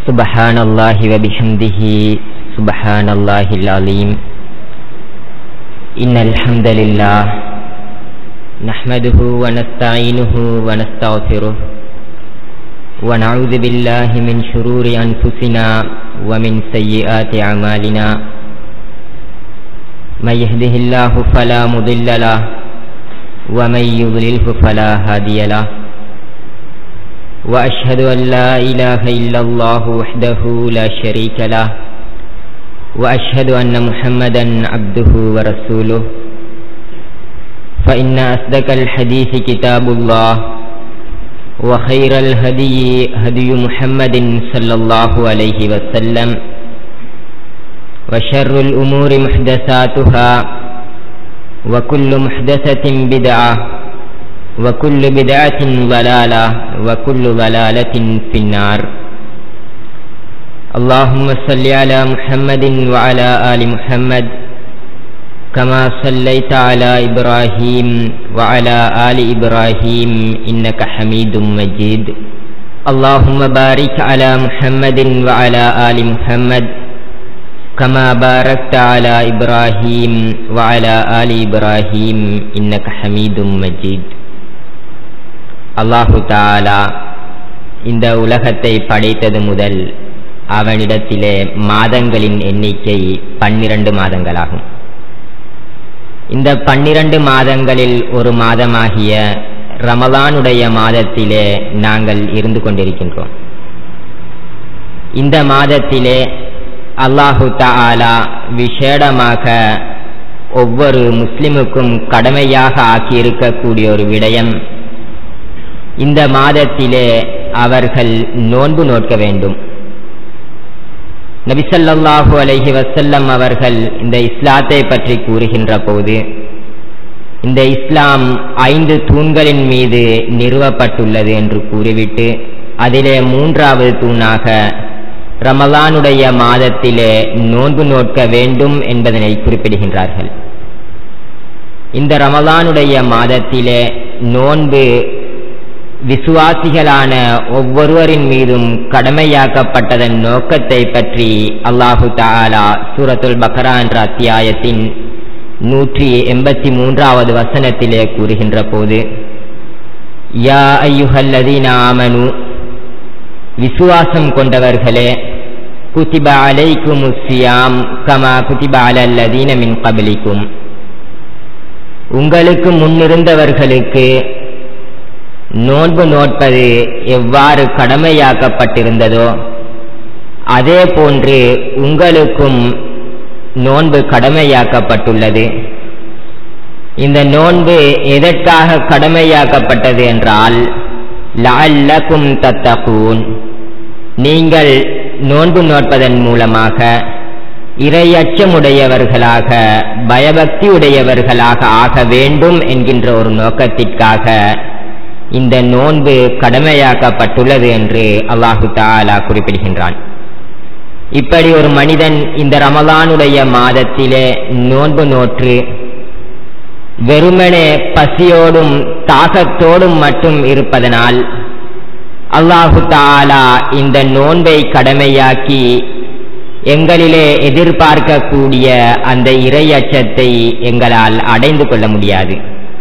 سبحان الله وبحمده سبحان الله العظيم إن الحمد لله نحمده ونستعينه ونستغفره ونعوذ بالله من شرور أنفسنا ومن سيئات أعمالنا من يهده الله فلا مضل له ومن يضلله فلا هادي له وأشهد أن لا إله إلا الله وحده لا شريك له وأشهد أن محمدا عبده ورسوله فإن أصدق الحديث كتاب الله وخير الهدي هدي محمد صلى الله عليه وسلم وشر الأمور محدثاتها وكل محدثة بدعة وكل بدعة ضلالة وكل ضلالة في النار اللهم صل على محمد وعلى آل محمد كما صليت على إبراهيم وعلى آل إبراهيم إنك حميد مجيد اللهم بارك على محمد وعلى آل محمد كما باركت على إبراهيم وعلى آل إبراهيم إنك حميد مجيد அல்லாஹு தாலா இந்த உலகத்தை படைத்தது முதல் அவனிடத்திலே மாதங்களின் எண்ணிக்கை பன்னிரண்டு மாதங்களாகும் இந்த பன்னிரண்டு மாதங்களில் ஒரு மாதமாகிய ரமலானுடைய மாதத்திலே நாங்கள் இருந்து கொண்டிருக்கின்றோம் இந்த மாதத்திலே அல்லாஹு தாலா விசேடமாக ஒவ்வொரு முஸ்லிமுக்கும் கடமையாக ஆக்கியிருக்கக்கூடிய ஒரு விடயம் இந்த மாதத்திலே அவர்கள் நோன்பு நோக்க வேண்டும் நபிசல்லாஹு அலஹி வசல்லம் அவர்கள் இந்த இஸ்லாத்தை பற்றி கூறுகின்ற போது இந்த இஸ்லாம் ஐந்து தூண்களின் மீது நிறுவப்பட்டுள்ளது என்று கூறிவிட்டு அதிலே மூன்றாவது தூணாக ரமலானுடைய மாதத்திலே நோன்பு நோக்க வேண்டும் என்பதனை குறிப்பிடுகின்றார்கள் இந்த ரமலானுடைய மாதத்திலே நோன்பு விசுவாசிகளான ஒவ்வொருவரின் மீதும் கடமையாக்கப்பட்டதன் நோக்கத்தை பற்றி அல்லாஹு தாலா சூரத்துல் பக்ரா என்ற அத்தியாயத்தின் நூற்றி எண்பத்தி மூன்றாவது வசனத்திலே கூறுகின்ற போது யா ஐயுஹல்லதீன ஆமனு விசுவாசம் கொண்டவர்களே குதிப அலைக்கும் உஸ்ஸியாம் கமா குதிப அலல்லதீன மின் கபலிக்கும் உங்களுக்கு முன்னிருந்தவர்களுக்கு நோன்பு நோட்பது எவ்வாறு கடமையாக்கப்பட்டிருந்ததோ அதே போன்று உங்களுக்கும் நோன்பு கடமையாக்கப்பட்டுள்ளது இந்த நோன்பு எதற்காக கடமையாக்கப்பட்டது என்றால் லஅல்லக்கும் தத்தகூன் நீங்கள் நோன்பு நோட்பதன் மூலமாக இரையச்சமுடையவர்களாக பயபக்தி உடையவர்களாக ஆக வேண்டும் என்கின்ற ஒரு நோக்கத்திற்காக இந்த நோன்பு கடமையாக்கப்பட்டுள்ளது என்று அல்லாஹு தாலா குறிப்பிடுகின்றான் இப்படி ஒரு மனிதன் இந்த ரமலானுடைய மாதத்திலே நோன்பு நோற்று வெறுமனே பசியோடும் தாகத்தோடும் மட்டும் இருப்பதனால் அல்லாஹு தாலா இந்த நோன்பை கடமையாக்கி எங்களிலே எதிர்பார்க்கக்கூடிய அந்த இரையச்சத்தை எங்களால் அடைந்து கொள்ள முடியாது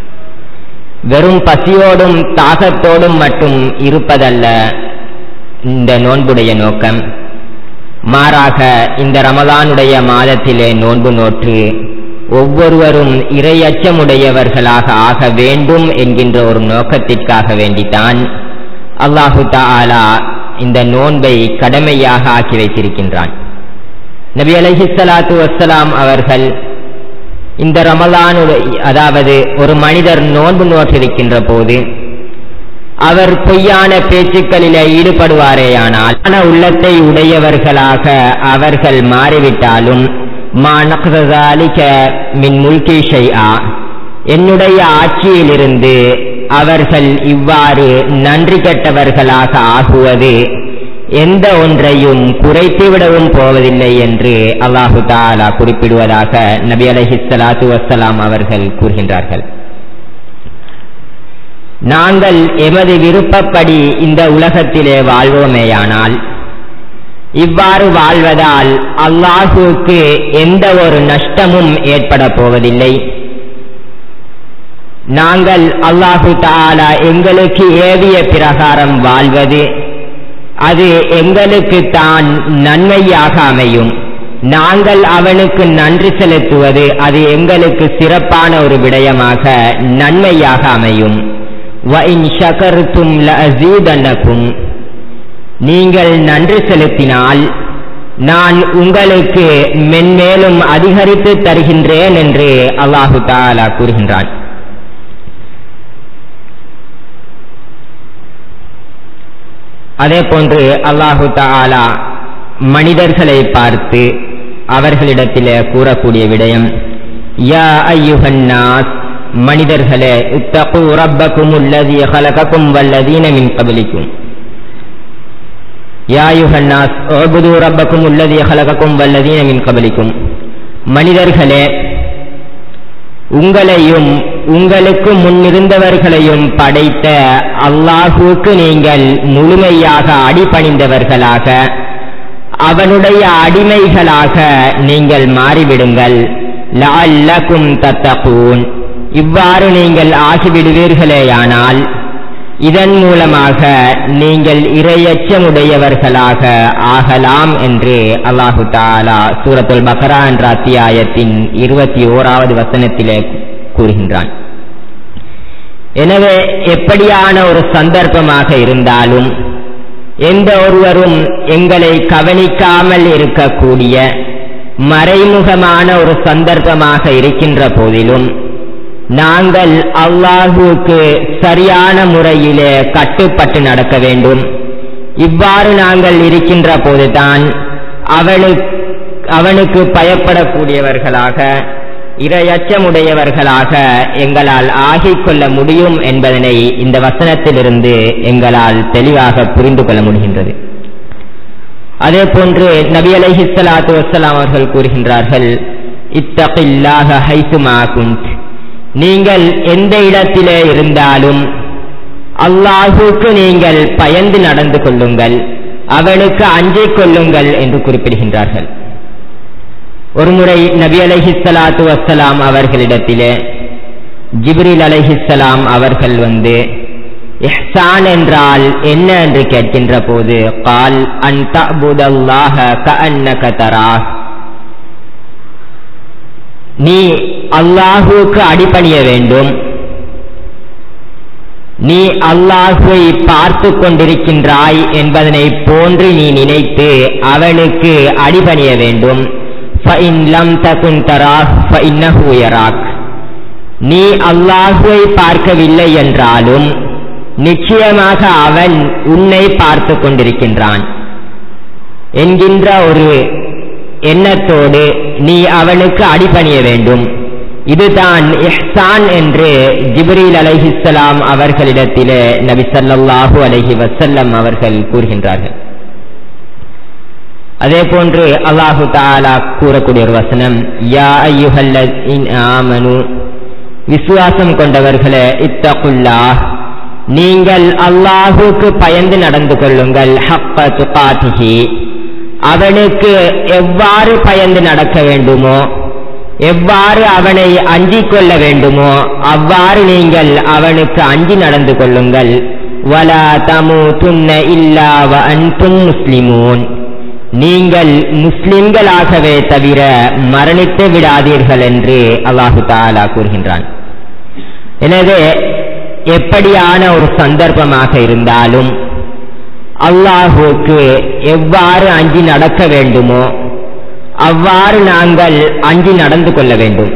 வெறும் பசியோடும் தாகத்தோடும் மட்டும் இருப்பதல்ல இந்த நோன்புடைய நோக்கம் மாறாக இந்த ரமலானுடைய மாதத்திலே நோன்பு நோற்று ஒவ்வொருவரும் இரையச்சமுடையவர்களாக ஆக வேண்டும் என்கின்ற ஒரு நோக்கத்திற்காக வேண்டித்தான் அல்லாஹு தாலா இந்த நோன்பை கடமையாக ஆக்கி வைத்திருக்கின்றான் நபி அலஹிசலாத்து வசலாம் அவர்கள் இந்த ரமலானுடைய அதாவது ஒரு மனிதர் நோன்பு நோற்றிருக்கின்ற போது அவர் பொய்யான பேச்சுக்களில் ஈடுபடுவாரேயானால் மன உள்ளத்தை உடையவர்களாக அவர்கள் மாறிவிட்டாலும் மின் முல்கி ஷைஆ என்னுடைய ஆட்சியிலிருந்து அவர்கள் இவ்வாறு நன்றி கெட்டவர்களாக ஆகுவது எந்த ஒன்றையும் குறைத்துவிடவும் போவதில்லை என்று அல்லாஹு தாலா குறிப்பிடுவதாக நபி அலஹி சலாத்து வசலாம் அவர்கள் கூறுகின்றார்கள் நாங்கள் எமது விருப்பப்படி இந்த உலகத்திலே வாழ்வோமேயானால் இவ்வாறு வாழ்வதால் அல்லாஹுக்கு எந்த ஒரு நஷ்டமும் ஏற்பட போவதில்லை நாங்கள் அல்லாஹு தாலா எங்களுக்கு ஏவிய பிரகாரம் வாழ்வது அது எங்களுக்கு தான் நன்மையாக அமையும் நாங்கள் அவனுக்கு நன்றி செலுத்துவது அது எங்களுக்கு சிறப்பான ஒரு விடயமாக நன்மையாக அமையும் நீங்கள் நன்றி செலுத்தினால் நான் உங்களுக்கு மென்மேலும் அதிகரித்து தருகின்றேன் என்று அல்லாஹு தாலா கூறுகின்றான் அதே போன்று அல்லாஹு தாலா மனிதர்களை பார்த்து அவர்களிடத்திலே கூறக்கூடிய விடயம் யா ஐயுஹன்னாஸ் மனிதர்களே இத்தகு ரப்பக்கும் உள்ளதி ஹலகக்கும் வல்லதீன மின் கபலிக்கும் யா யுஹன்னாஸ் உபுது ரப்பக்கும் உள்ளதி ஹலகக்கும் வல்லதீன மின் கபலிக்கும் மனிதர்களே உங்களையும் உங்களுக்கு முன்னிருந்தவர்களையும் படைத்த அல்லாஹுக்கு நீங்கள் முழுமையாக அடிபணிந்தவர்களாக அவனுடைய அடிமைகளாக நீங்கள் மாறிவிடுங்கள் லஅல்லக்கும் தத்தகூன் இவ்வாறு நீங்கள் ஆகிவிடுவீர்களேயானால் இதன் மூலமாக நீங்கள் இரையச்சமுடையவர்களாக ஆகலாம் என்று அல்லாஹு தாலா சூரத்துல் பக்ரா என்ற அத்தியாயத்தின் இருபத்தி ஓராவது வசனத்திலே கூறுகின்றான் எனவே எப்படியான ஒரு சந்தர்ப்பமாக இருந்தாலும் எந்த ஒருவரும் எங்களை கவனிக்காமல் இருக்கக்கூடிய மறைமுகமான ஒரு சந்தர்ப்பமாக இருக்கின்ற போதிலும் நாங்கள் அல்லாஹுக்கு சரியான முறையிலே கட்டுப்பட்டு நடக்க வேண்டும் இவ்வாறு நாங்கள் இருக்கின்ற போதுதான் அவனுக்கு அவனுக்கு பயப்படக்கூடியவர்களாக இரையச்சமுடையவர்களாக எங்களால் ஆகிக்கொள்ள முடியும் என்பதனை இந்த வசனத்திலிருந்து எங்களால் தெளிவாக புரிந்து கொள்ள முடிகின்றது அதே போன்று நபி அலைஹி ஸலாத்து வஸ்ஸலாம் அவர்கள் கூறுகின்றார்கள் இத்தகில்லாஹ ஹைசுமா குந்த் நீங்கள் எந்த இடத்திலே இருந்தாலும் அல்லாஹுக்கு நீங்கள் பயந்து நடந்து கொள்ளுங்கள் அவனுக்கு அஞ்சிக் கொள்ளுங்கள் என்று குறிப்பிடுகின்றார்கள் ஒருமுறை நபி அலைஹிஸ்ஸலாத்து வஸ்ஸலாம் அவர்களிடத்திலே ஜிப்ரில் அலைஹிஸ்ஸலாம் அவர்கள் வந்து இஹ்சான் என்றால் என்ன என்று கேட்கின்ற போது கால் அன் தஅபுதல்லாஹ கஅன்னக தராஹ் நீ அல்லாஹுக்கு அடிபணிய வேண்டும் நீ அல்லாஹுவை பார்த்து கொண்டிருக்கின்றாய் என்பதனை போன்று நீ நினைத்து அவனுக்கு அடிபணிய வேண்டும் فَإِنْ لَمْ تَكُنْ تَرَاهُ فَإِنَّهُ يَرَاكَ நீ அல்லாஹுவை பார்க்கவில்லை என்றாலும் நிச்சயமாக அவன் உன்னை பார்த்து கொண்டிருக்கின்றான் என்கின்ற ஒரு எண்ணத்தோடு நீ அவனுக்கு அடிபணிய வேண்டும் இதுதான் இஹ்சான் என்று ஜிப்ரீல் அலைஹிஸ்ஸலாம் அவர்களிடத்திலே நபி ஸல்லல்லாஹு அலைஹி வஸல்லம் அவர்கள் கூறுகின்றார்கள் அதே போன்று அல்லாஹு தாலா கூறக்கூடிய ஒரு வசனம் யா ஐயுஹல்லதீன் ஆமனு விசுவாசம் கொண்டவர்களே இத்தகுல்லாஹ் நீங்கள் அல்லாஹுக்கு பயந்து நடந்து கொள்ளுங்கள் ஹப்ப துகாதிஹி அவனுக்கு எவ்வாறு பயந்து நடக்க வேண்டுமோ எவ்வாறு அவனை அஞ்சிக் கொள்ள வேண்டுமோ அவ்வாறு நீங்கள் அவனுக்கு அஞ்சி நடந்து கொள்ளுங்கள் வலா தமு துன்ன இல்லா வ அன்தும் முஸ்லிமூன் நீங்கள் முஸ்லிம்களாகவே தவிர மரணித்து விடாதீர்கள் என்று அல்லாஹு தாலா கூறுகின்றான் எனவே எப்படியான ஒரு சந்தர்ப்பமாக இருந்தாலும் அல்லாஹுக்கு எவ்வாறு அஞ்சி நடக்க வேண்டுமோ அவ்வாறு நாங்கள் அஞ்சி நடந்து கொள்ள வேண்டும்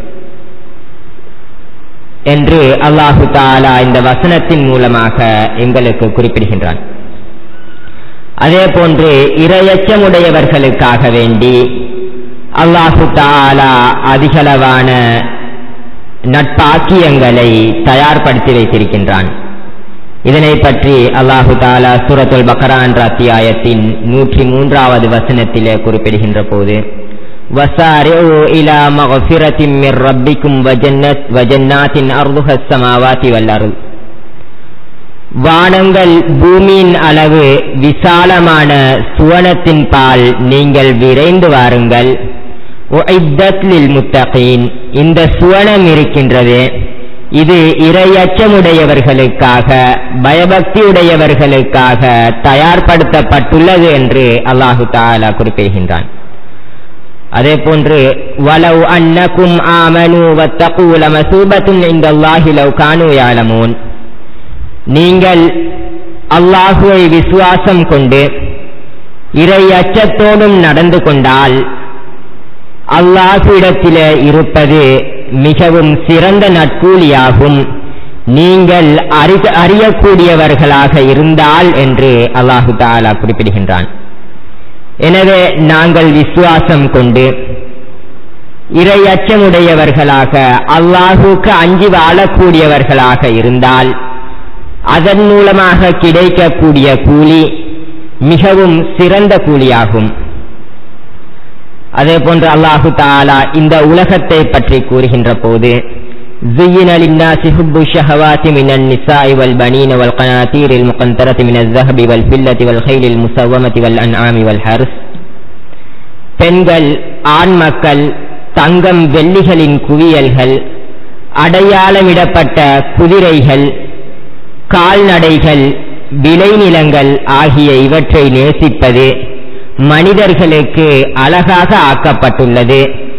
என்று அல்லாஹு தாலா இந்த வசனத்தின் மூலமாக எங்களுக்கு குறிப்பிடுகின்றான் அதே போன்று இரையச்சமுடையவர்களுக்காக வேண்டி அல்லாஹு தாலா அதிகளவான நட்பாக்கியங்களை தயார்படுத்தி வைத்திருக்கின்றான் இதனை பற்றி அல்லாஹு தாலா சூரத்துல் பக்ரா என்ற அத்தியாயத்தின் நூற்றி மூன்றாவது வசனத்திலே குறிப்பிடுகின்ற போது وسارعوا إلى مغفرة من ربكم وجنة وجنات أرضها السماوات والأرض வானங்கள் பூமியின் அளவு விசாலமான சுவனத்தின் பால் நீங்கள் விரைந்து வாருங்கள் முத்தகீன் இந்த சுவனம் இருக்கின்றது இது இரையச்சமுடையவர்களுக்காக பயபக்தியுடையவர்களுக்காக தயார்படுத்தப்பட்டுள்ளது என்று அல்லாஹு தாலா குறிப்பிடுகின்றான் அதே போன்று வலவ் அன்னக்கும் ஆமனு வத்தகூல மசூபத்தும் இந்த அல்லாஹிலவ் கானு யாலமூன் நீங்கள் அல்லாஹுவை விசுவாசம் கொண்டு இறை அச்சத்தோடும் நடந்து கொண்டால் அல்லாஹுவிடத்திலே இருப்பது மிகவும் சிறந்த நட்கூலியாகும் நீங்கள் அறியக்கூடியவர்களாக இருந்தால் என்று அல்லாஹு தாலா குறிப்பிடுகின்றான் எனவே நாங்கள் விசுவாசம் கொண்டு இறை அச்சமுடையவர்களாக அல்லாஹுக்கு அஞ்சி வாழக்கூடியவர்களாக இருந்தால் அதன் மூலமாக கிடைக்கக்கூடிய கூலி மிகவும் சிறந்த கூலியாகும் அதே போன்று அல்லாஹு தாலா இந்த உலகத்தை பற்றி கூறுகின்ற போது زين للناس حب الشهوات من النساء والبنين والقناطير المقنطرة من الذهب والفلة والخيل المسومة والأنعام والحرث பெண்கள் ஆண் மக்கள் தங்கம் வெள்ளிகளின் குவியல்கள் அடையாளமிடப்பட்ட குதிரைகள் கால்நடைகள் விளைநிலங்கள் ஆகிய இவற்றை நேசிப்பது மனிதர்களுக்கு அழகாக ஆக்கப்பட்டுள்ளது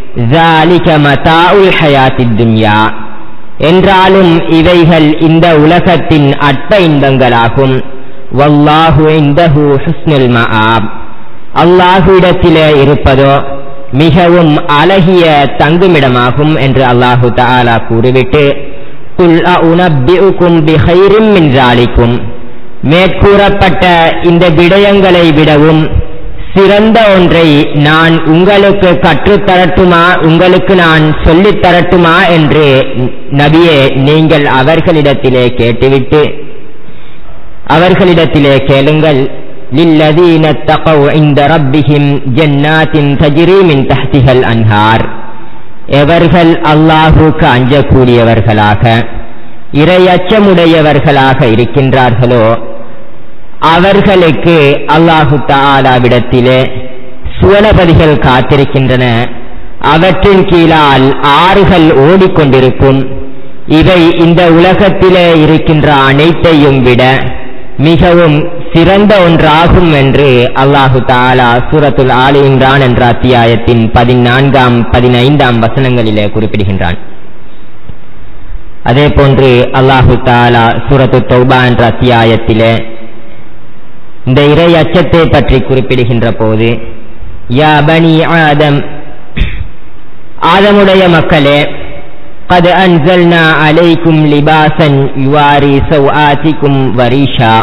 துன்யா என்றாலும் இவைகள் இந்த உலகத்தின் அற்ப இன்பங்களாகும் வல்லாஹு இந்தஹு ஹுஸ்னுல் மஆப் அல்லாஹுவிடத்திலே இருப்பதோ மிகவும் அழகிய தங்குமிடமாகும் என்று அல்லாஹு தஆலா கூறிவிட்டு குல் அஉனப்பிஉக்கும் பிஹைரின் மின் ஜாலிக்கும் மேற்கூறப்பட்ட இந்த விடயங்களை விடவும் சிறந்த ஒன்றை நான் உங்களுக்கு கற்றுத்தரட்டுமா உங்களுக்கு நான் சொல்லித் தரட்டுமா என்று நபியே நீங்கள் அவர்களிடத்திலே கேட்டுவிட்டு அவர்களிடத்திலே கேளுங்கள் للذين اتقوا عند ربهم جنات تجري من تحتها الأنهار எவர்கள் அல்லாஹுக்கு அஞ்சக்கூடியவர்களாக இரையச்சமுடையவர்களாக இருக்கின்றார்களோ அவர்களுக்கு அல்லாஹு தாலாவிடத்திலே சுவனபதிகள் காத்திருக்கின்றன அவற்றின் கீழால் ஆறுகள் ஓடிக்கொண்டிருக்கும் இவை இந்த உலகத்திலே இருக்கின்ற அனைத்தையும் விட மிகவும் சிறந்த ஒன்றாகும் என்று அல்லாஹு தாலா சூரத்துல் ஆலி இம்ரான் என்ற அத்தியாயத்தின் பதினான்காம் பதினைந்தாம் வசனங்களிலே குறிப்பிடுகின்றான் அதே போன்று அல்லாஹு தாலா சூரத்து தௌபா என்ற அத்தியாயத்திலே இந்த இறை அச்சத்தை பற்றி குறிப்பிடுகின்ற போது யா பனி ஆதம் ஆதமுடைய மக்களே قد أنزلنا عليكم لباسا يواري سوآتكم وريشا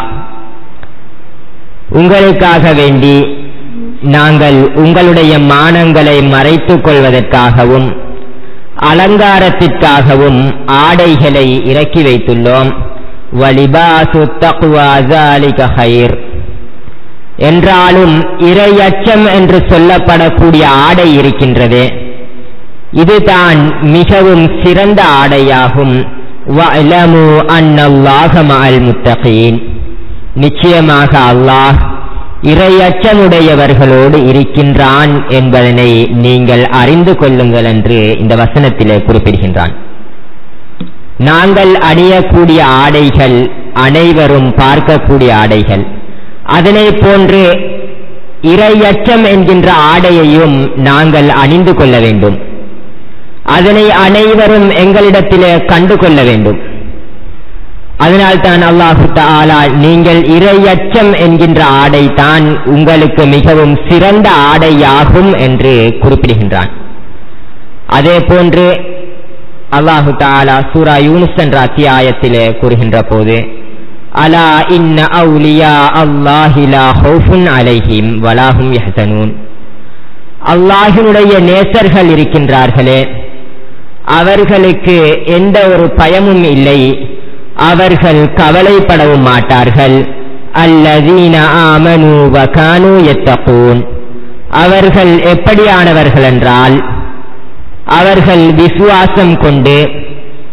உங்களுக்காக வேண்டி நாங்கள் உங்களுடைய மானங்களை மறைத்துக் கொள்வதற்காகவும் அலங்காரத்திற்காகவும் ஆடைகளை இறக்கி வைத்துள்ளோம் வலிபாசு தக்வா ذَلِكَ خَيْرٌ என்றாலும் இரையச்சம் என்று சொல்லப்படக்கூடிய ஆடை இருக்கின்றதே இதுதான் மிகவும் சிறந்த ஆடையாகும் வஅலமு அன்னல்லாஹ மஅல் முத்தகீன் நிச்சயமாக அல்லாஹ் இரையச்சமுடையவர்களோடு இருக்கின்றான் என்பதனை நீங்கள் அறிந்து கொள்ளுங்கள் என்று இந்த வசனத்திலே குறிப்பிடுகின்றான் நாங்கள் அணியக்கூடிய ஆடைகள் அனைவரும் பார்க்கக்கூடிய ஆடைகள் அதனை போன்று இரையச்சம் என்கின்ற ஆடையையும் நாங்கள் அணிந்து கொள்ள வேண்டும் அதனை அனைவரும் எங்களிடத்திலே கண்டு கொள்ள வேண்டும் அதனால்தான் அல்லாஹு தாலா நீங்கள் இரையச்சம் என்கின்ற ஆடை தான் உங்களுக்கு மிகவும் சிறந்த ஆடையாகும் என்று குறிப்பிடுகின்றான் அதே போன்று அல்லாஹு தாலா சூரா யூனுஸ் என்ற அத்தியாயத்திலே கூறுகின்ற போது அலா இன்ன அவுலியா அல்லாஹிலா ஹவுஃபுன் அலைஹிம் வலாஹும் யஹ்சனூன் அல்லாஹினுடைய நேசர்கள் இருக்கின்றார்களே அவர்களுக்கு எந்த ஒரு பயமும் இல்லை அவர்கள் கவலைப்படவும் மாட்டார்கள் அல்லதீன ஆமனு வகானு எத்தகூன் அவர்கள் எப்படியானவர்கள் என்றால் அவர்கள் விசுவாசம் கொண்டு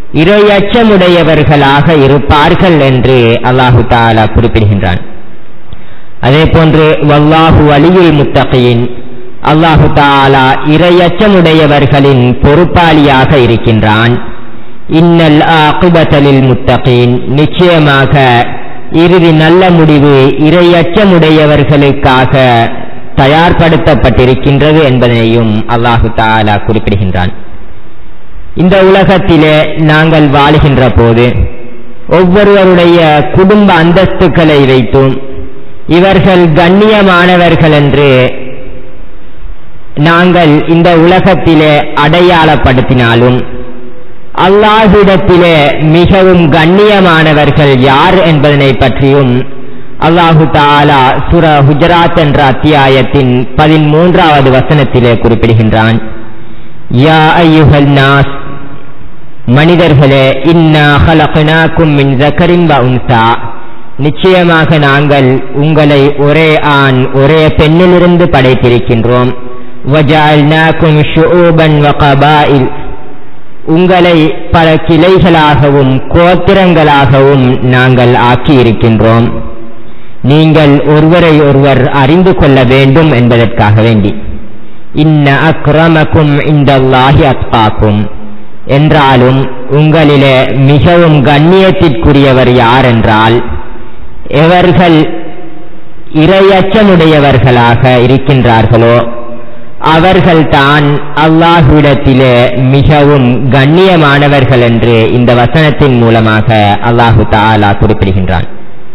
இரையச்சமுடையவர்களாக இருப்பார்கள் என்று அல்லாஹு தாலா குறிப்பிடுகின்றான் அதே போன்று வல்லாஹு அலியுல் முத்தகையின் அல்லாஹு தாலா இரையச்சமுடையவர்களின் பொறுப்பாளியாக இருக்கின்றான் இன்னல் ஆகுபத்தலில் முத்தகீன் நிச்சயமாக இறுதி நல்ல முடிவு இரையச்சமுடையவர்களுக்காக தயார்படுத்தப்பட்டிருக்கின்றது என்பதனையும் அல்லாஹு தாலா குறிப்பிடுகின்றான் இந்த உலகத்திலே நாங்கள் வாழுகின்ற போது ஒவ்வொருவருடைய குடும்ப அந்தஸ்துக்களை வைத்தும் இவர்கள் கண்ணியமானவர்கள் என்று நாங்கள் இந்த உலகத்திலே அடையாளப்படுத்தினாலும் அல்லாஹிடத்திலே மிகவும் கண்ணியமானவர்கள் யார் என்பதனை பற்றியும் அல்லாஹு தாலா சுர ஹுஜராத் என்ற அத்தியாயத்தின் பதிமூன்றாவது வசனத்திலே குறிப்பிடுகின்றான் யா ஐயுஹல் நாஸ் மனிதர்களே இன்னா ஹலக்னாக்கும் மின் ஜக்கரின் வ உன்சா நிச்சயமாக நாங்கள் உங்களை ஒரே ஆண் ஒரே பெண்ணிலிருந்து படைத்திருக்கின்றோம் வஜால்னாக்கும் ஷுஊபன் வ கபாயில் உங்களை பல கிளைகளாகவும் கோத்திரங்களாகவும் நாங்கள் ஆக்கியிருக்கின்றோம் நீங்கள் ஒருவரை ஒருவர் அறிந்து கொள்ள வேண்டும் என்பதற்காக வேண்டி இன்ன அக்ரமக்கும் இந்த அத்காக்கும் என்றாலும் உங்களிலே மிகவும் கண்ணியத்திற்குரியவர் யார் என்றால் எவர்கள் இரையச்சமுடையவர்களாக இருக்கின்றார்களோ அவர்கள்தான் அல்லாஹுவிடத்திலே மிகவும் கண்ணியமானவர்கள் என்று இந்த வசனத்தின் மூலமாக அல்லாஹு தாலா குறிப்பிடுகின்றான்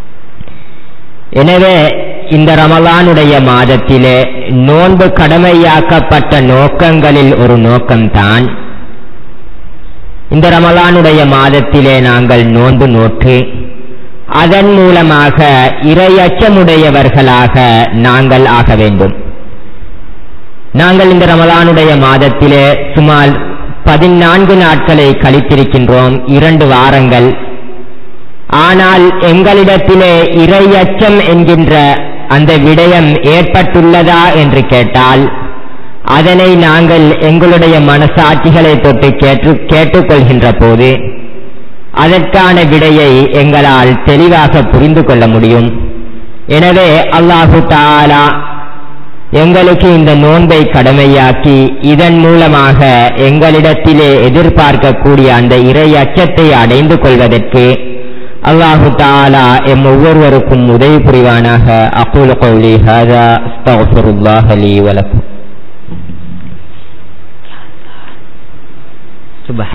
எனவே இந்த ரமலானுடைய மாதத்திலே நோன்பு கடமையாக்கப்பட்ட நோக்கங்களில் ஒரு நோக்கம்தான் இந்த ரமலானுடைய மாதத்திலே நாங்கள் நோன்பு நோற்று அதன் மூலமாக இரையச்சமுடையவர்களாக நாங்கள் ஆக வேண்டும் நாங்கள் இந்த ரமலானுடைய மாதத்திலே சுமார் பதினான்கு நாட்களை கழித்திருக்கின்றோம் இரண்டு வாரங்கள் ஆனால் எங்களிடத்திலே இரையச்சம் என்கின்ற அந்த விடயம் ஏற்பட்டுள்ளதா என்று கேட்டால் அதனை நாங்கள் எங்களுடைய மனசாட்சிகளை தொட்டு கேட்டு கேட்டுக்கொள்கின்ற போது அதற்கான விடையை எங்களால் தெளிவாக புரிந்து கொள்ள முடியும் எனவே அல்லாஹு தாலா எங்களுக்கு இந்த நோன்பை கடமையாக்கி இதன் மூலமாக எங்களிடத்திலே எதிர்பார்க்கக்கூடிய அந்த இறை அச்சத்தை அடைந்து கொள்வதற்கு அல்லாஹு தாலா எம் ஒவ்வொருவருக்கும் உதவி புரிவானாக அகுல் கௌலி ஹாதா அஸ்தகுல்லாஹ் லி வலக்கும்